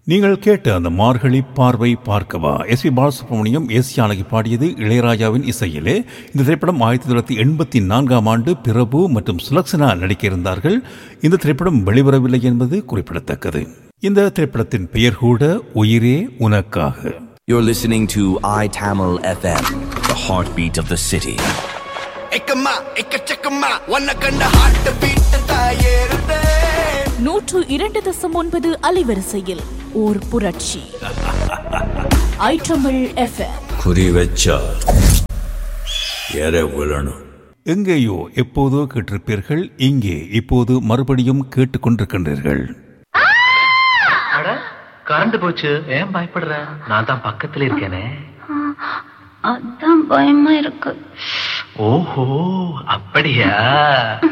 நீங்கள் கேட்ட அந்த மார்கழி பார்வை பார்க்கவா S P Balasubrahmanyam S Janaki பாடியது இளையராஜாவின் இசையிலே இந்த திரைப்படம் ஆயிரத்தி தொள்ளாயிரத்தி எண்பத்தி நான்காம் ஆண்டு பிரபு மற்றும் சுலக்ஷனா நடிக்க இருந்தார்கள் இந்த திரைப்படம் வெளிவரவில்லை என்பது குறிப்பிடத்தக்கது இந்த திரைப்படத்தின் பெயர் கூட உயிரே உனக்காக You're listening to iTamil FM, the heartbeat of the city. එකම එක චකම වන්න කණ්ඩ හට්ට පිට්ට තායේරුතේ நூற்று இரண்டு தசம் ஒன்பது அலைவரிசையில் ஓர் புரட்சி ஐற்றமிழ் எஃப்எம் குறி வச்சா எற விழணும் எங்கேயோ எப்போதோ கேட்டிருப்பீர்கள் இங்கே இப்போது மறுபடியும் கேட்டுக்கொண்டிருக்கின்றீர்கள் அட கரண்ட் போச்சு ஏன் பயப்படுற நான் தான் பக்கத்துல இருக்கேனே அதான் பயமா இருக்கு ஓஹோ அப்படியா